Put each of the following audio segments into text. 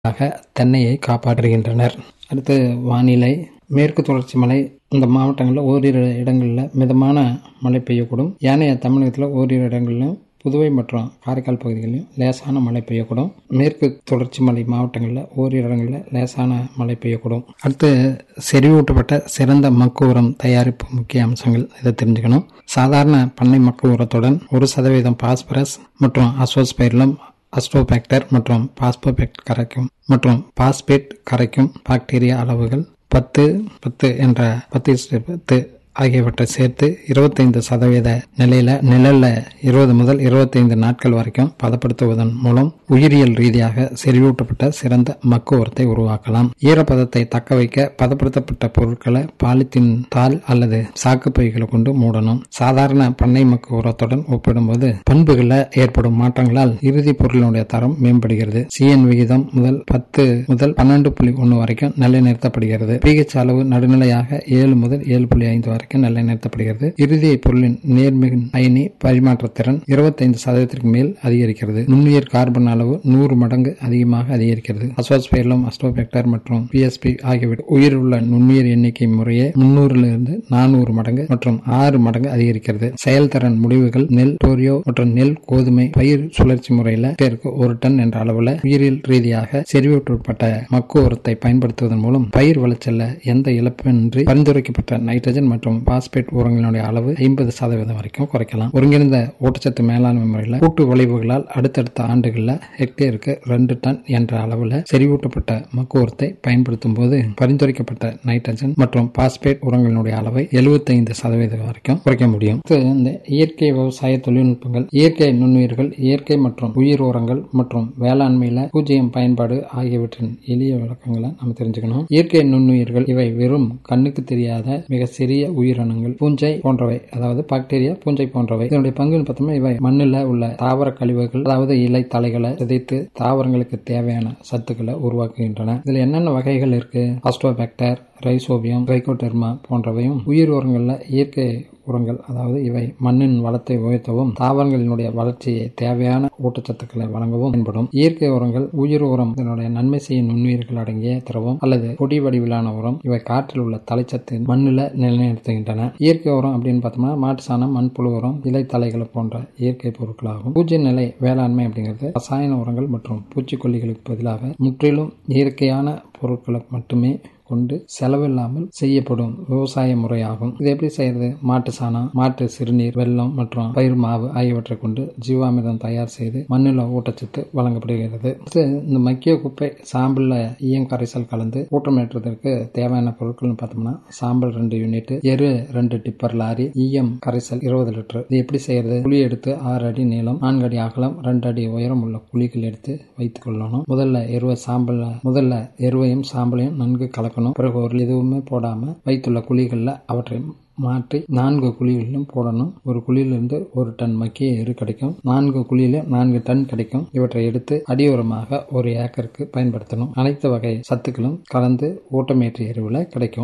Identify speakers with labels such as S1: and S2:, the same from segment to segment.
S1: ஆக தென்னையை காப்பாற்றுகின்றனர் அடுத்து வானிலை மேற்கு தொடர்ச்சி மலை இந்த மாவட்டங்களில் ஓரிரு இடங்களில் மிதமான மழை பெய்யக்கூடும் ஏனைய தமிழகத்தில் ஓரிரு இடங்களிலும் புதுவை மற்றும் காரைக்கால் பகுதிகளிலும் லேசான மழை பெய்யக்கூடும் மேற்கு தொடர்ச்சி மலை மாவட்டங்களில் ஓரிரு இடங்களில் லேசான மழை பெய்யக்கூடும் அடுத்து செறிவூட்டப்பட்ட சிறந்த மக்கு உரம் தயாரிப்பு முக்கிய அம்சங்கள் இதை தெரிஞ்சுக்கணும் சாதாரண பண்ணை மக்கு உரத்துடன் ஒரு சதவீதம் பாஸ்பரஸ் மற்றும் அசோஸ்பைரிலம் அஸ்ட்ரோபாக்டர் மற்றும் பாஸ்போபெக்ட் கரைக்கும் மற்றும் பாஸ்பேட் கரைக்கும் பாக்டீரியா அளவுகள் பத்து பத்து என்ற பத்து பத்து ஆகியவற்றை சேர்த்து இருபத்தைந்து சதவீத நிலையில நிழல்ல இருபது முதல் இருபத்தைந்து நாட்கள் வரைக்கும் பதப்படுத்துவதன் மூலம் உயிரியல் ரீதியாக செறிவூட்டப்பட்ட சிறந்த மக்கு உரத்தை உருவாக்கலாம் ஈரப்பதத்தை தக்க வைக்க பதப்படுத்தப்பட்ட பொருட்களை பாலித்தீன் தாள் அல்லது சாக்கு பைகளை கொண்டு மூடணும் சாதாரண பண்ணை மக்கு உரத்துடன் ஒப்பிடும்போது பண்புகளில் ஏற்படும் மாற்றங்களால் இறுதி பொருளினுடைய தரம் மேம்படுகிறது சிஎன் விகிதம் முதல் பத்து முதல் பன்னெண்டு புள்ளி ஒன்று வரைக்கும் நிலைநிறுத்தப்படுகிறது பிஹெச் அளவு நடுநிலையாக ஏழு முதல் ஏழு புள்ளி ஐந்து வரைக்கும் நிலைநிறுத்தப்படுகிறது இறுதி பொருளின் நேர்மிகு அயனி பரிமாற்றத்திறன் இருபத்தைந்து சதவீதத்திற்கு மேல் அதிகரிக்கிறது நுண்ணுயிர் கார்பன் அளவு நூறு மடங்கு அதிகமாக அதிகரிக்கிறது அசோஸ்பைலம் அஸ்டோபெக்டர் மற்றும் பிஎஸ்பி ஆகியவை உயிர் உள்ள நுண்ணுயிர் எண்ணிக்கை முறையே முன்னூறிலிருந்து நானூறு மடங்கு மற்றும் ஆறு மடங்கு அதிகரிக்கிறது செயல்திறன் முடிவுகள் நெல் டோரியோ மற்றும் நெல் கோதுமை பயிர் சுழற்சி முறையில் ஹெக்டேருக்கு ஒரு டன் என்ற அளவில் உயிரியல் ரீதியாக செறிவூட்டப்பட்ட மக்கு உரத்தை பயன்படுத்துவதன் மூலம் பயிர் விளைச்சல்ல எந்த இழப்பின்றி பரிந்துரைக்கப்பட்ட நைட்ரஜன் மற்றும் பாஸ்பேட் உரங்களினுடைய அளவு ஐம்பது சதவீதம் வரைக்கும் குறைக்கலாம் ஒருங்கிணைந்த ஊட்டச்சத்து மேலாண்மை முறையில் கூட்டு விளைவுகளால் அடுத்தடுத்த ஆண்டுகளில் ஹெக்டேருக்கு ரெண்டு டன் என்ற அளவில் செறிவூட்டப்பட்ட மக்கு உரத்தை பயன்படுத்தும் போது பரிந்துரைக்கப்பட்ட நைட்ரஜன் மற்றும் பாஸ்பேட் உரங்களினுடைய அளவை எழுபத்தைந்து சதவீதம் வரைக்கும் குறைக்க முடியும் இந்த இயற்கை விவசாய தொழில்நுட்பங்கள் இயற்கை நுண்ணுயிர்கள் இயற்கை மற்றும் உயிர் உரங்கள் மற்றும் வேளாண்மையில பூஜ்ஜியம் பயன்பாடு ஆகியவற்றின் எளிய விளக்கங்களை நம்ம தெரிஞ்சுக்கணும் இயற்கை நுண்ணுயிர்கள் இவை வெறும் கண்ணுக்கு தெரியாத மிக சிறிய உயிரினங்கள் பூஞ்சை போன்றவை அதாவது பாக்டீரியா பூஞ்சை போன்றவை இதனுடைய பங்குன்னு பார்த்தோம்னா இவை மண்ணில் உள்ள தாவர கழிவுகள் அதாவது இலை தலைகளை சிதைத்து தாவரங்களுக்கு தேவையான சத்துக்களை உருவாக்குகின்றன இதுல என்னென்ன வகைகள் இருக்கு ஆஸ்ட்ரோபாக்டர் ரைசோபியம் ரைகோடெர்மா போன்றவையும் உயிர் உரங்கள்ல இயற்கை உரங்கள் அதாவது இவை மண்ணின் வளத்தை உயர்த்தவும் தாவரங்களினுடைய வளர்ச்சியை தேவையான ஊட்டச்சத்துக்களை வழங்கவும் பயன்படும் இயற்கை உரங்கள் உயிர் உரம் இதனுடைய நன்மை செய்யும் நுண்ணுயிர்கள் அடங்கிய திரவம் அல்லது பொடி வடிவிலான உரம் இவை காற்றில் உள்ள தலைச்சத்து மண்ணில் நிலைநிறுத்துகின்றன இயற்கை உரம் அப்படின்னு பார்த்தோம்னா மாட்டு சாணம் மண்புழு உரம் இலை தலைகள் போன்ற இயற்கை பொருட்களாகும் பூஜ்ய நிலை வேளாண்மை அப்படிங்கிறது ரசாயன உரங்கள் மற்றும் பூச்சிக்கொல்லிகளுக்கு பதிலாக முற்றிலும் இயற்கையான பொருட்களை மட்டுமே கொண்டு செலவில்லாமல் செய்யப்படும் விவசாய முறையாகும் இது எப்படி செய்யறது மாட்டு சாணம் மாட்டு சிறுநீர் வெள்ளம் மற்றும் பயிர் மாவு ஆகியவற்றை கொண்டு ஜீவாமிர்தம் தயார் செய்து மண்ணில் ஊட்டச்சத்து வழங்கப்படுகிறது இந்த மக்கிய குப்பை சாம்பல்ல ஈயம் கரைசல் கலந்து ஊட்டமேற்றுவதற்கு தேவையான பொருட்கள்னு பார்த்தோம்னா சாம்பல் ரெண்டு யூனிட் எரு ரெண்டு டிப்பர் லாரி ஈயம் கரைசல் இருபது லிட்டர் இது எப்படி செய்யறது குழி எடுத்து ஆறு அடி நீளம் நான்கு அடி அகலம் ரெண்டு அடி உயரம் உள்ள குழிகள் எடுத்து வைத்துக் கொள்ளணும் முதல்ல எருவை சாம்பல் முதல்ல எருவையும் சாம்பலையும் நன்கு கலக்கணும் இருக்கணும் பிறகு ஒரு எதுவுமே போடாம வைத்துள்ள குழிகளில் அவற்றை மாற்றி நான்கு குழிகளிலும் போடணும் ஒரு குழியிலிருந்து ஒரு டன் மக்கிய எரு கிடைக்கும் நான்கு குழியில நான்கு டன் கிடைக்கும் இவற்றை எடுத்து அடியோரமாக ஒரு ஏக்கருக்கு பயன்படுத்தணும் அனைத்து வகை சத்துக்களும் கலந்து ஊட்டமேற்ற எருவில் கிடைக்கும்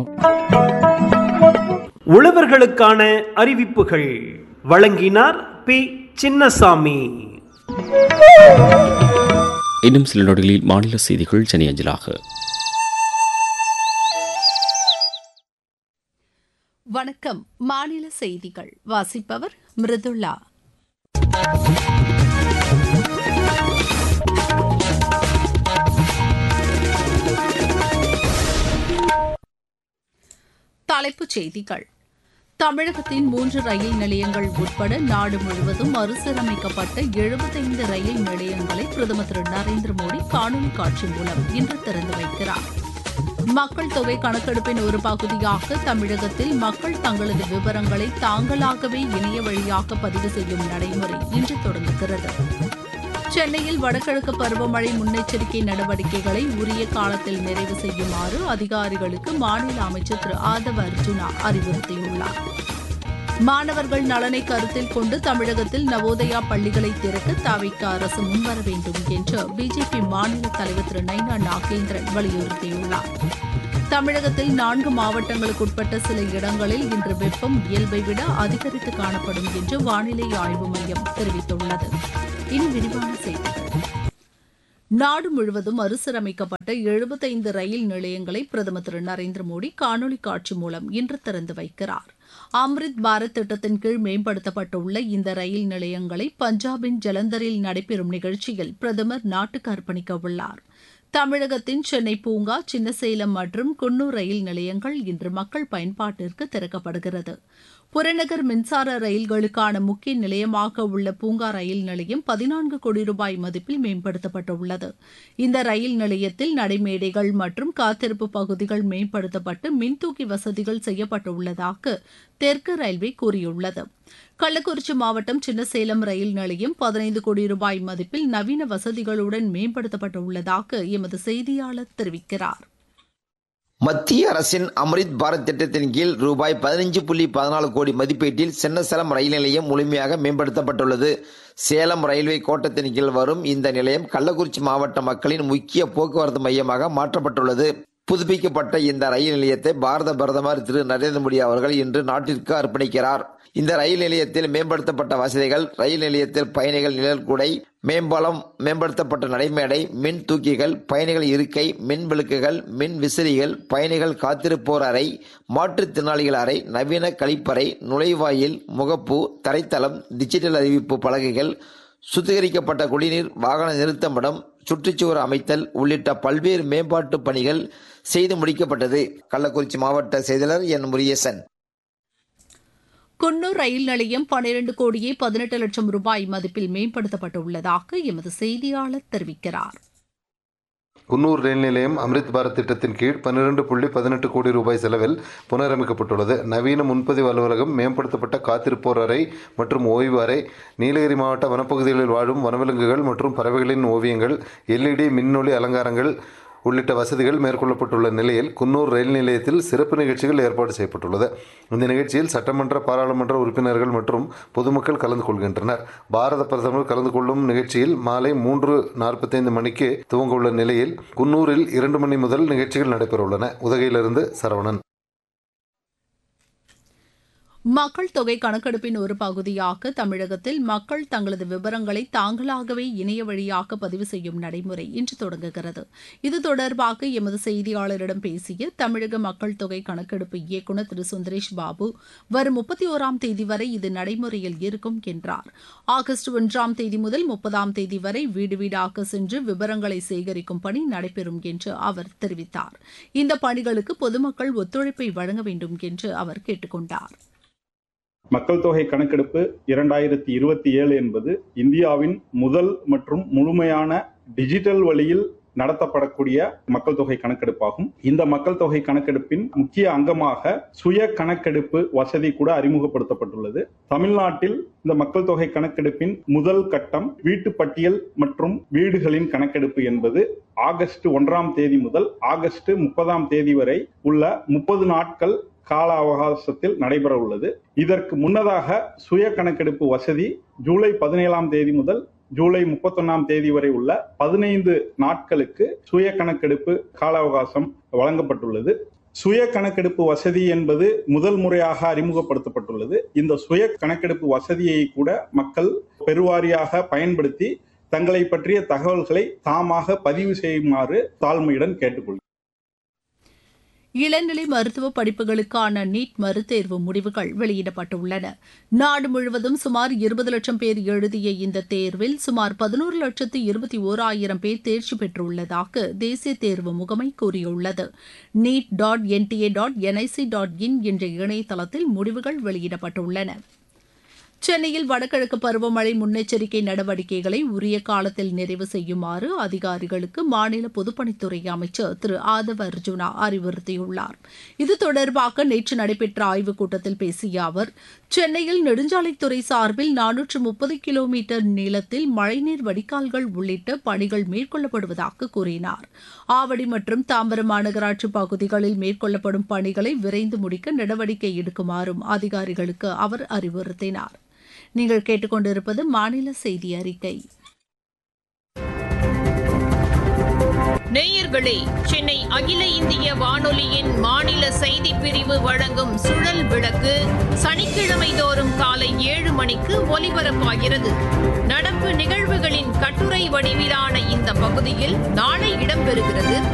S2: உழவர்களுக்கான அறிவிப்புகள் வழங்கினார் பி சின்னசாமி
S3: இன்னும் சில நொடிகளில் மாநில செய்திகள் சென்னை அஞ்சலாக
S4: வணக்கம் மாநில செய்திகள் வாசிப்பவர் மிருதுளா தலைப்புச் செய்திகள் தமிழகத்தின் மூன்று ரயில் நிலையங்கள் உட்பட நாடு முழுவதும் மறுசீரமைக்கப்பட்ட எழுபத்தைந்து ரயில் நிலையங்களை பிரதமர் திரு நரேந்திர மோடி காணொலி காட்சி மூலம் இன்று திறந்து வைக்கிறார் மக்கள் தொகை கணக்கெடுப்பின் ஒரு பகுதியாக தமிழகத்தில் மக்கள் தங்களது விவரங்களை தாங்களாகவே இணைய வழியாக பதிவு செய்யும் நடைமுறை இன்று தொடங்குகிறது சென்னையில் வடகிழக்கு பருவமழை முன்னெச்சரிக்கை நடவடிக்கைகளை உரிய காலத்தில் நிறைவு செய்யுமாறு அதிகாரிகளுக்கு மாநில அமைச்சர் திரு ஆதவ அர்ஜுனா அறிவுறுத்தியுள்ளார் மாணவர்கள் நலனை கருத்தில் கொண்டு தமிழகத்தில் நவோதயா பள்ளிகளை திறக்க தாவிக்க அரசு முன்வர வேண்டும் என்று பிஜேபி மாநில தலைவர் திரு நைனா நாகேந்திரன் வலியுறுத்தியுள்ளார் தமிழகத்தில் நான்கு மாவட்டங்களுக்கு உட்பட்ட சில இடங்களில் இன்று வெப்பம் இயல்பை விட அதிகரித்து காணப்படும் என்று வானிலை ஆய்வு மையம் தெரிவித்துள்ளது இனி விரிவான செய்திகள் நாடு முழுவதும் மறுசீரமைக்கப்பட்ட எழுபத்தைந்து ரயில் நிலையங்களை பிரதமர் திரு நரேந்திர மோடி காணொலி காட்சி மூலம் இன்று திறந்து வைக்கிறார் அம்ரித் பாரத் திட்டத்தின் கீழ் மேம்படுத்தப்பட்டுள்ள இந்த ரயில் நிலையங்களை பஞ்சாபின் ஜலந்தரில் நடைபெறும் நிகழ்ச்சியில் பிரதமர் நாட்டுக்கு அர்ப்பணிக்க உள்ளார் தமிழகத்தின் சென்னை பூங்கா சின்னசேலம் மற்றும் குன்னூர் ரயில் நிலையங்கள் இன்று மக்கள் பயன்பாட்டிற்கு திறக்கப்படுகிறது புறநகர் மின்சார ரயில்களுக்கான முக்கிய நிலையமாக உள்ள பூங்கா ரயில் நிலையம் பதினான்கு கோடி ரூபாய் மதிப்பில் மேம்படுத்தப்பட்டுள்ளது இந்த ரயில் நிலையத்தில் நடைமேடைகள் மற்றும் காத்திருப்பு பகுதிகள் மேம்படுத்தப்பட்டு மின்தூக்கி வசதிகள் செய்யப்பட்டுள்ளதாக தெற்கு ரயில்வே கூறியுள்ளது கள்ளக்குறிச்சி மாவட்டம் சின்னசேலம் ரயில் நிலையம் பதினைந்து கோடி ரூபாய் மதிப்பில் நவீன வசதிகளுடன் மேம்படுத்தப்பட்டுள்ளதாக எமது செய்தியாளர் தெரிவிக்கிறார்
S5: மத்திய அரசின் அம்ரித் பாரத் திட்டத்தின் கீழ் ரூபாய் பதினஞ்சு புள்ளி பதினாலு கோடி மதிப்பீட்டில் சின்னசேலம் ரயில் நிலையம் முழுமையாக மேம்படுத்தப்பட்டுள்ளது சேலம் ரயில்வே கோட்டத்தின் கீழ் வரும் இந்த நிலையம் கள்ளக்குறிச்சி மாவட்ட மக்களின் முக்கிய போக்குவரத்து மையமாக மாற்றப்பட்டுள்ளது புதுப்பிக்கப்பட்ட இந்த ரயில் நிலையத்தை பாரத பிரதமர் திரு நரேந்திர மோடி அவர்கள் இன்று நாட்டிற்கு அர்ப்பணிக்கிறார் இந்த ரயில் நிலையத்தில் மேம்படுத்தப்பட்ட வசதிகள் ரயில் நிலையத்தில் பயணிகள் நிழற்குடை மேம்பாலம் மேம்படுத்தப்பட்ட நடைமேடை மின் தூக்கிகள் பயணிகள் இருக்கை மின் விளக்குகள் மின் விசிறிகள் பயணிகள் காத்திருப்போர் அறை மாற்றுத்திறனாளிகள் அறை நவீன கழிப்பறை நுழைவாயில் முகப்பு தரைத்தளம் டிஜிட்டல் அறிவிப்பு பலகைகள் சுத்திகரிக்கப்பட்ட குடிநீர் வாகன நிறுத்தமிடம் சுற்றுச்சுவர் அமைத்தல் உள்ளிட்ட பல்வேறு மேம்பாட்டு பணிகள் செய்து முடிக்கப்பட்டது கள்ளக்குறிச்சி மாவட்ட செயலாளர் என் முரியசன்
S4: குன்னூர் ரயில் நிலையம் பனிரண்டு கோடியே பதினெட்டு லட்சம் ரூபாய் மதிப்பில் மேம்படுத்தப்பட்டுள்ளதாக எமது செய்தியாளர் தெரிவிக்கிறார்
S6: குன்னூர் ரயில் நிலையம் அம்ரித் பாரத் திட்டத்தின் கீழ் பன்னிரண்டு புள்ளி பதினெட்டு கோடி ரூபாய் செலவில் புனரமைக்கப்பட்டுள்ளது நவீன முன்பதிவு அலுவலகம் மேம்படுத்தப்பட்ட காத்திருப்போர் அறை மற்றும் ஓய்வு அறை நீலகிரி மாவட்ட வனப்பகுதிகளில் வாழும் வனவிலங்குகள் மற்றும் பறவைகளின் ஓவியங்கள் எல்இடி மின்னொளி அலங்காரங்கள் உள்ளிட்ட வசதிகள் மேற்கொள்ளப்பட்டுள்ள நிலையில் குன்னூர் ரயில் நிலையத்தில் சிறப்பு நிகழ்ச்சிகள் ஏற்பாடு செய்யப்பட்டுள்ளது இந்த நிகழ்ச்சியில் சட்டமன்ற பாராளுமன்ற உறுப்பினர்கள் மற்றும் பொதுமக்கள் கலந்து கொள்கின்றனர் பாரத பிரதமர் கலந்து கொள்ளும் நிகழ்ச்சியில் மாலை மூன்று நாற்பத்தைந்து மணிக்கு துவங்க உள்ள நிலையில் குன்னூரில் இரண்டு மணி முதல் நிகழ்ச்சிகள் நடைபெறவுள்ளன உதகையிலிருந்து சரவணன்
S4: மக்கள் தொகை கணக்கெடுப்பின் ஒரு பகுதியாக தமிழகத்தில் மக்கள் தங்களது விவரங்களை தாங்களாகவே இணைய வழியாக பதிவு செய்யும் நடைமுறை இன்று தொடங்குகிறது இது தொடர்பாக எமது செய்தியாளரிடம் பேசிய தமிழக மக்கள் தொகை கணக்கெடுப்பு இயக்குநர் திரு சுந்தரேஷ் பாபு வரும் முப்பத்தி ஓராம் தேதி வரை இது நடைமுறையில் இருக்கும் என்றார் ஆகஸ்ட் ஒன்றாம் தேதி முதல் முப்பதாம் தேதி வரை வீடு வீடாக சென்று விவரங்களை சேகரிக்கும் பணி நடைபெறும் என்று அவர் தெரிவித்தார் இந்த பணிகளுக்கு பொதுமக்கள் ஒத்துழைப்பை வழங்க வேண்டும் என்று அவர் கேட்டுக்கொண்டார்
S7: மக்கள் தொகை கணக்கெடுப்பு இரண்டாயிரத்தி இருபத்தி ஏழு என்பது இந்தியாவின் முதல் மற்றும் முழுமையான டிஜிட்டல் வழியில் நடத்தப்படக்கூடிய மக்கள் தொகை கணக்கெடுப்பாகும் இந்த மக்கள் தொகை கணக்கெடுப்பின் முக்கிய அங்கமாக சுய கணக்கெடுப்பு வசதி கூட அறிமுகப்படுத்தப்பட்டுள்ளது தமிழ்நாட்டில் இந்த மக்கள் தொகை கணக்கெடுப்பின் முதல் கட்டம் வீட்டு பட்டியல் மற்றும் வீடுகளின் கணக்கெடுப்பு என்பது ஆகஸ்ட் ஒன்றாம் தேதி முதல் ஆகஸ்ட் முப்பதாம் தேதி வரை உள்ள முப்பது நாட்கள் கால அவகாசத்தில் நடைபெற உள்ளது இதற்கு முன்னதாக சுய கணக்கெடுப்பு வசதி ஜூலை பதினேழாம் தேதி முதல் ஜூலை முப்பத்தொன்னாம் தேதி வரை உள்ள பதினைந்து நாட்களுக்கு சுய கணக்கெடுப்பு கால அவகாசம் வழங்கப்பட்டுள்ளது சுய கணக்கெடுப்பு வசதி என்பது முதல் முறையாக அறிமுகப்படுத்தப்பட்டுள்ளது இந்த சுய கணக்கெடுப்பு வசதியை கூட மக்கள் பெருவாரியாக பயன்படுத்தி தங்களை பற்றிய தகவல்களை தாமாக பதிவு செய்யுமாறு தாழ்மையுடன் கேட்டுக்கொள்கிறேன்
S4: இளநிலை மருத்துவ படிப்புகளுக்கான நீட் மறுதேர்வு முடிவுகள் வெளியிடப்பட்டுள்ளன நாடு முழுவதும் சுமார் இருபது லட்சம் பேர் எழுதிய இந்த தேர்வில் சுமார் பதினோரு லட்சத்து இருபத்தி ஓராயிரம் பேர் தேர்ச்சி பெற்றுள்ளதாக தேசிய தேர்வு முகமை கூறியுள்ளது NEET dot NTA dot NIC dot in என்ற இணையதளத்தில் முடிவுகள் வெளியிடப்பட்டுள்ளன சென்னையில் வடகிழக்கு பருவமழை முன்னெச்சரிக்கை நடவடிக்கைகளை உரிய காலத்தில் நிறைவு செய்யுமாறு அதிகாரிகளுக்கு மாநில பொதுப்பணித்துறை அமைச்சர் திரு ஆதவ அர்ஜுனா அறிவுறுத்தியுள்ளார் இது தொடர்பாக நேற்று நடைபெற்ற ஆய்வுக் கூட்டத்தில் பேசிய அவர் சென்னையில் நெடுஞ்சாலைத்துறை சார்பில் நானூற்று முப்பது கிலோமீட்டர் நீளத்தில் மழைநீர் வடிகால்கள் உள்ளிட்ட பணிகள் மேற்கொள்ளப்படுவதாக கூறினார் ஆவடி மற்றும் தாம்பரம் மாநகராட்சி பகுதிகளில் மேற்கொள்ளப்படும் பணிகளை விரைந்து முடிக்க நடவடிக்கை எடுக்குமாறும் அதிகாரிகளுக்கு அவர் அறிவுறுத்தினார் நீங்கள் கேட்டுக்கொண்டிருப்பது மாநில செய்தி அறிக்கை
S8: நேயர்களே சென்னை அகில இந்திய வானொலியின் மாநில செய்தி பிரிவு வழங்கும் சுழல் விளக்கு சனிக்கிழமை தோறும் காலை ஏழு மணிக்கு ஒலிபரப்பாகிறது நடப்பு நிகழ்வுகளின் கட்டுரை வடிவிலான இந்த பகுதியில் நாளை இடம்பெறுகிறது